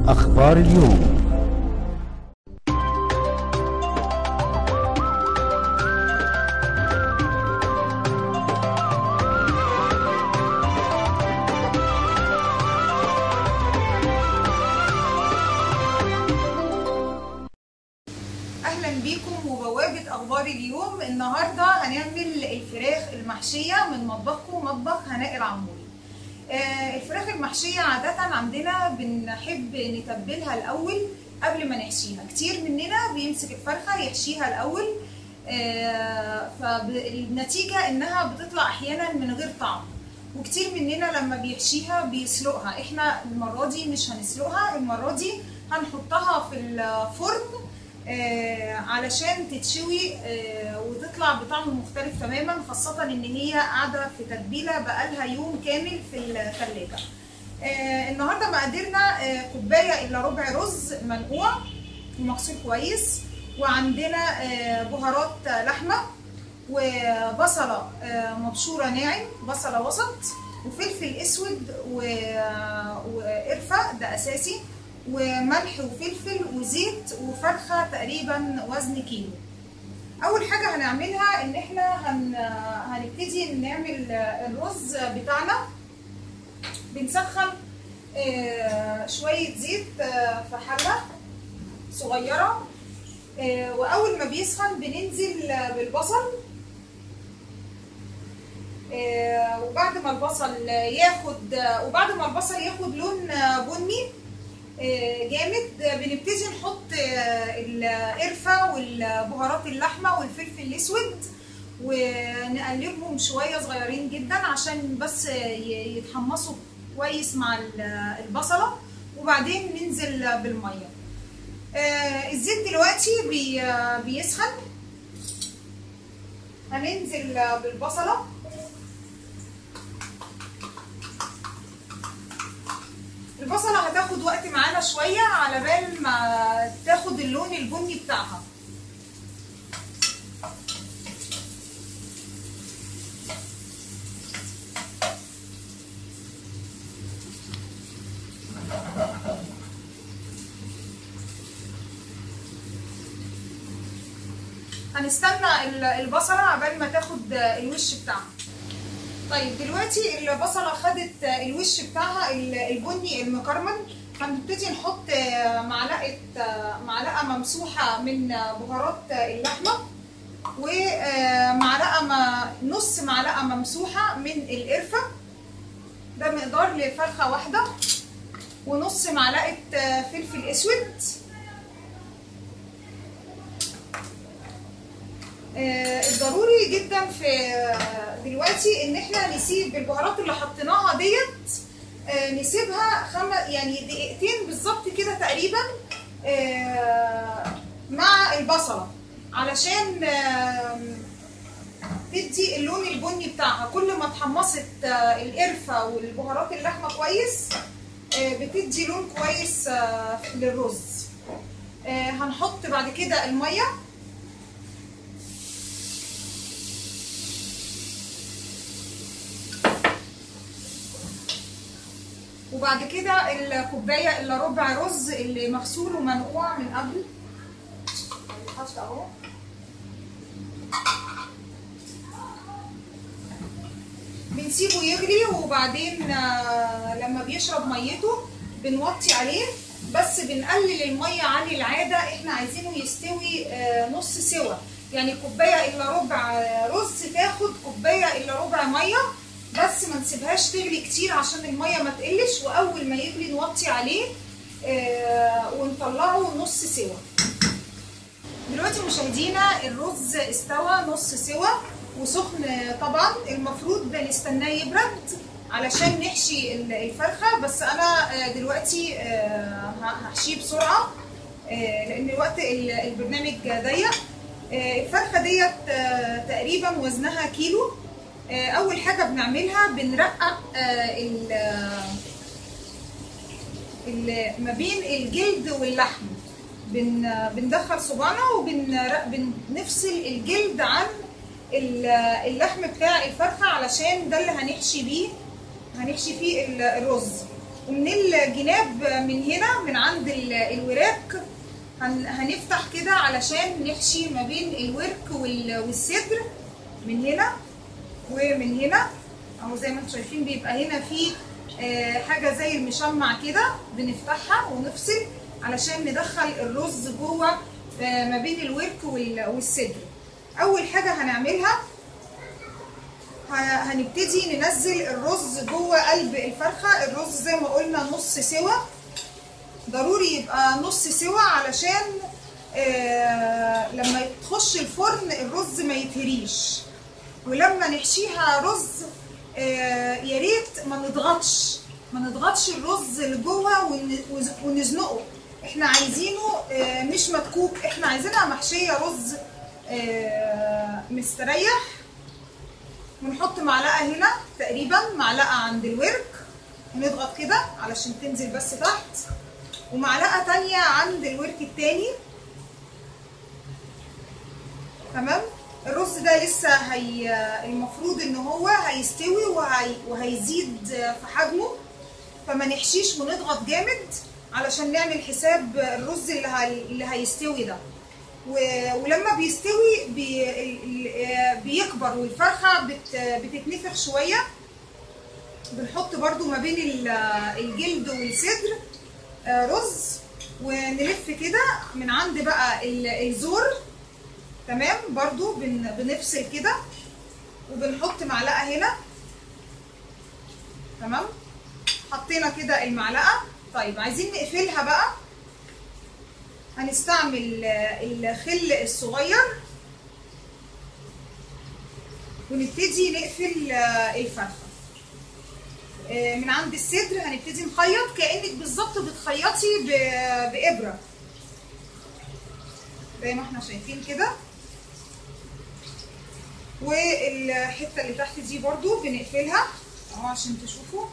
أخبار اليوم اهلا بيكم وبوابه اخبار اليوم النهارده هنعمل الفراخ المحشيه من مطبخكم مطبخ هناء العموري آه، الفراخ المحشيه عاده عندنا بنحب نتبلها الاول قبل ما نحشيها كتير مننا بيمسك الفرخه يحشيها الاول آه، فالنتيجه انها بتطلع احيانا من غير طعم وكتير مننا لما بيحشيها بيسلقها احنا المره دي مش هنسلقها المره دي هنحطها في الفرن آه، علشان تتشوي آه، وتطلع بطعم مختلف تماما خاصة ان هي قاعدة في تتبيلة بقالها يوم كامل في الثلاجة آه، النهاردة مقاديرنا آه، كوباية الا ربع رز منقوع ومغسول كويس وعندنا آه، بهارات لحمة وبصلة آه، مبشورة ناعم بصلة وسط وفلفل اسود و- وقرفة ده اساسي وملح وفلفل وزيت وفرخه تقريبا وزن كيلو اول حاجه هنعملها ان احنا هن... هنبتدي نعمل الرز بتاعنا بنسخن آه، شويه زيت آه، في حله صغيره آه، واول ما بيسخن بننزل بالبصل آه، وبعد ما البصل ياخد وبعد ما البصل ياخد لون بني آه، جامد بنبتدي نحط آه، القرفة والبهارات اللحمة والفلفل الأسود ونقلبهم شوية صغيرين جدا عشان بس ي- يتحمصوا كويس مع ال- البصلة وبعدين ننزل بالمية آه، الزيت دلوقتي بي- بيسخن هننزل بالبصلة البصلة هتاخد وقت معانا شوية على بال ما تاخد اللون البني بتاعها هنستنى ال- البصلة عبال ما تاخد الوش بتاعها طيب دلوقتي البصلة خدت الوش بتاعها ال- البني المكرمل هنبتدي نحط معلقة معلقة ممسوحة من بهارات اللحمة ومعلقة ما نص معلقة ممسوحة من القرفة ده مقدار لفرخة واحدة ونص معلقة فلفل اسود آه، الضروري جدا في آه، دلوقتي ان احنا نسيب البهارات اللي حطيناها ديت آه، نسيبها خم يعني دقيقتين بالظبط كده تقريبا آه، مع البصله علشان آم، تدي اللون البني بتاعها كل ما اتحمصت آه، القرفه والبهارات اللحمه كويس آه، بتدي لون كويس آه، للرز آه، هنحط بعد كده الميه وبعد كده الكوبايه الا ربع رز اللي مغسول ومنقوع من قبل حط اهو بنسيبه يغلي وبعدين آه، لما بيشرب ميته بنوطي عليه بس بنقلل الميه عن العاده احنا عايزينه يستوي آه، نص سوا يعني كوبايه الا ربع رز تاخد كوبايه الا ربع ميه بس ما نسيبهاش تغلي كتير عشان الميه ما تقلش واول ما يغلي نوطي عليه آه، ونطلعه نص سوا دلوقتي مشاهدينا الرز استوى نص سوا وسخن طبعا المفروض بنستناه يبرد علشان نحشي الفرخه بس انا آه، دلوقتي آه، هحشيه بسرعه آه، لان وقت ال- البرنامج ضيق آه، الفرخه ديت آه، تقريبا وزنها كيلو آه، اول حاجه بنعملها بنرقق آه، ال- ال- ما بين الجلد واللحم بن بندخل صباعنا وبنفصل الجلد عن ال- اللحم بتاع الفرخه علشان ده اللي هنحشي بيه هنحشي فيه ال- الرز ومن الجناب من هنا من عند ال- الوراك هن- هنفتح كده علشان نحشي ما بين الورك وال- والصدر من هنا ومن هنا اهو زي ما انتم شايفين بيبقى هنا في آه، حاجه زي المشمع كده بنفتحها ونفصل علشان ندخل الرز جوه آه، ما بين الورك وال- والصدر اول حاجه هنعملها ه- هنبتدي ننزل الرز جوه قلب الفرخه الرز زي ما قلنا نص سوا ضروري يبقى نص سوا علشان آه لما تخش الفرن الرز ما يتهريش ولما نحشيها رز آه يا ريت ما نضغطش ما نضغطش الرز لجوه ون- وز- ونزنقه احنا عايزينه آه مش مدكوك احنا عايزينها محشيه رز آه مستريح ونحط معلقه هنا تقريبا معلقه عند الورك ونضغط كده علشان تنزل بس تحت ومعلقه تانية عند الورك التاني تمام الرز ده لسه هي المفروض ان هو هيستوي وهي... وهيزيد في حجمه فما نحشيش ونضغط جامد علشان نعمل حساب الرز اللي, هي... اللي هيستوي ده و... ولما بيستوي بي... ال- ال- بيكبر والفرخه بت... بتتنفخ شويه بنحط برضو ما بين ال- الجلد والصدر آه، رز ونلف كده من عند بقى ال- الزور تمام برضو بن بنفصل كده وبنحط معلقه هنا تمام حطينا كده المعلقه طيب عايزين نقفلها بقى هنستعمل آه، الخل الصغير ونبتدي نقفل آه، الفرخه آه، من عند الصدر هنبتدي نخيط كانك بالظبط بتخيطي ب- بابره زي ما احنا شايفين كده والحته اللي تحت دي برضو بنقفلها اهو عشان تشوفوا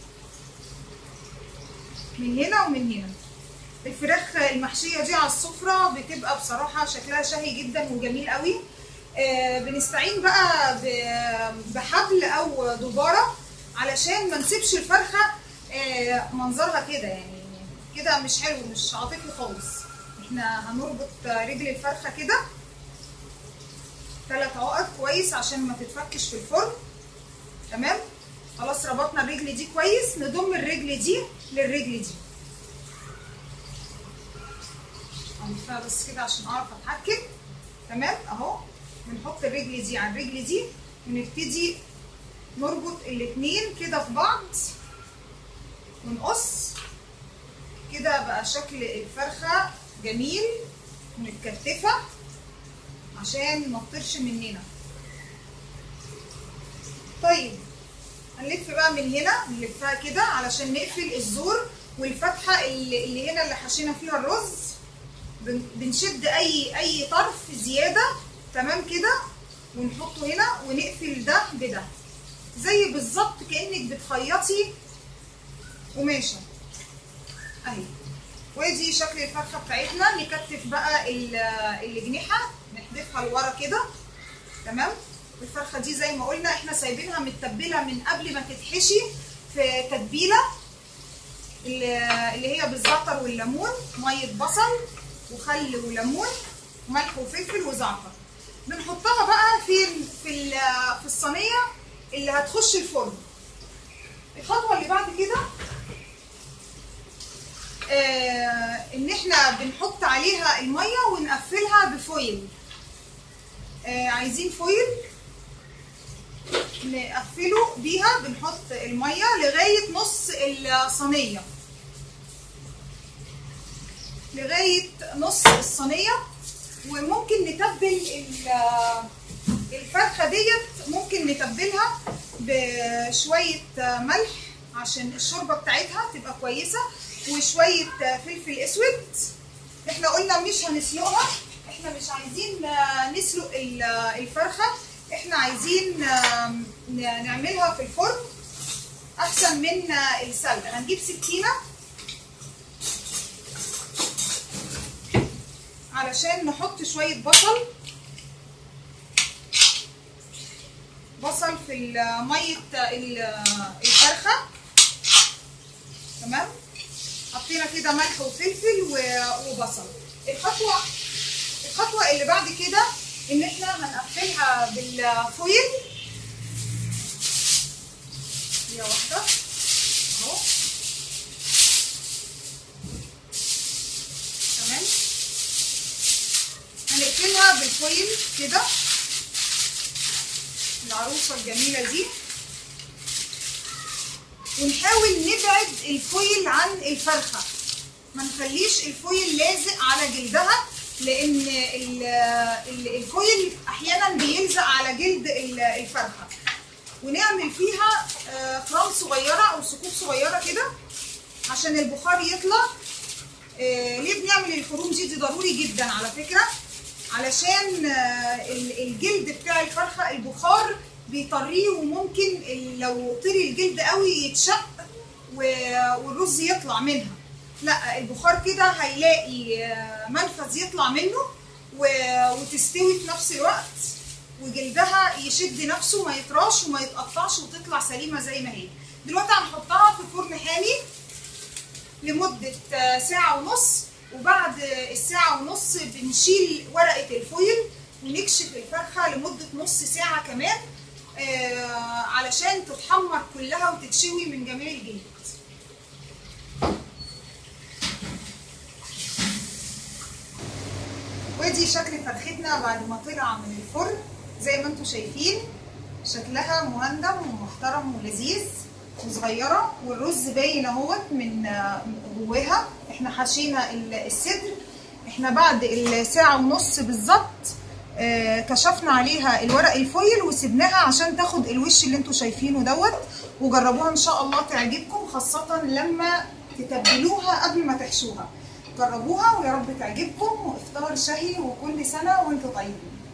من هنا ومن هنا الفراخ المحشيه دي على السفره بتبقى بصراحه شكلها شهي جدا وجميل قوي آه، بنستعين بقى ب- بحبل او دباره علشان ما نسيبش الفرخه آه، منظرها كده يعني كده مش حلو مش عاطفي خالص احنا هنربط رجل الفرخه كده ثلاث عقد كويس عشان ما تتفكش في الفرن تمام خلاص ربطنا الرجل دي كويس نضم الرجل دي للرجل دي هنلفها بس كده عشان اعرف اتحكم تمام اهو بنحط الرجل دي على الرجل دي ونبتدي نربط الاتنين كده في بعض ونقص كده بقى شكل الفرخة جميل متكتفة عشان ما تطيرش مننا طيب هنلف بقى من هنا نلفها كده علشان نقفل الزور والفتحة اللي, اللي هنا اللي حشينا فيها الرز بن- بنشد اي اي طرف زيادة تمام كده ونحطه هنا ونقفل ده بده زي بالظبط كانك بتخيطي قماشه اهي وادي شكل الفرخه بتاعتنا نكتف بقى ال- الاجنحه نحدفها لورا كده تمام الفرخه دي زي ما قلنا احنا سايبينها متبله من قبل ما تتحشي في تتبيله اللي اللي هي بالزعتر والليمون ميه بصل وخل وليمون وملح وفلفل وزعتر بنحطها بقى في في ال- في الصينيه اللي هتخش الفرن الخطوه اللي بعد كده آه ان احنا بنحط عليها الميه ونقفلها بفويل آه عايزين فويل نقفله بيها بنحط الميه لغايه نص الصينيه لغايه نص الصينيه وممكن نتبل ال- الفرخه ديت ممكن نتبلها بشويه ملح عشان الشوربه بتاعتها تبقى كويسه وشويه فلفل اسود احنا قلنا مش هنسلقها احنا مش عايزين نسلق ال- الفرخه احنا عايزين ن- نعملها في الفرن احسن من السلق هنجيب سكينه علشان نحط شويه بصل بصل في ال- ميه ال- الفرخه تمام حطينا كده ملح وفلفل و- وبصل الخطوه الخطوه اللي بعد كده ان احنا هنقفلها بالفويل هي واحده اهو تمام هنقفلها بالفويل كده العروسه الجميله دي ونحاول نبعد الفويل عن الفرخه ما نخليش الفويل لازق على جلدها لان ال- ال- الفويل احيانا بيلزق على جلد ال- الفرخه ونعمل فيها آه، خرام صغيره او ثقوب صغيره كده عشان البخار يطلع آه، ليه بنعمل الخروم دي دي ضروري جدا على فكره علشان آه، ال- الجلد بتاع الفرخه البخار بيطريه وممكن ال- لو طري الجلد قوي يتشق و- والرز يطلع منها لا البخار كده هيلاقي آه، منفذ يطلع منه و- وتستوي في نفس الوقت وجلدها يشد نفسه ما يطراش وما يتقطعش وتطلع سليمه زي ما هي دلوقتي هنحطها في فرن حامي لمدة آه، ساعة ونص وبعد آه، الساعة ونص بنشيل ورقة الفويل ونكشف الفرخة لمدة نص ساعة كمان آه، علشان تتحمر كلها وتتشوي من جميع الجلد ودي شكل فرختنا بعد ما طلع من الفرن زي ما انتم شايفين شكلها مهندم ومحترم ولذيذ وصغيره والرز باين اهوت من آه، من جواها احنا حشينا ال- الصدر احنا بعد الساعه ونص بالظبط آه، كشفنا عليها الورق الفويل وسبناها عشان تاخد الوش اللي انتم شايفينه دوت وجربوها ان شاء الله تعجبكم خاصه لما تتبلوها قبل ما تحشوها جربوها ويا رب تعجبكم وافطار شهي وكل سنه وانتم طيبين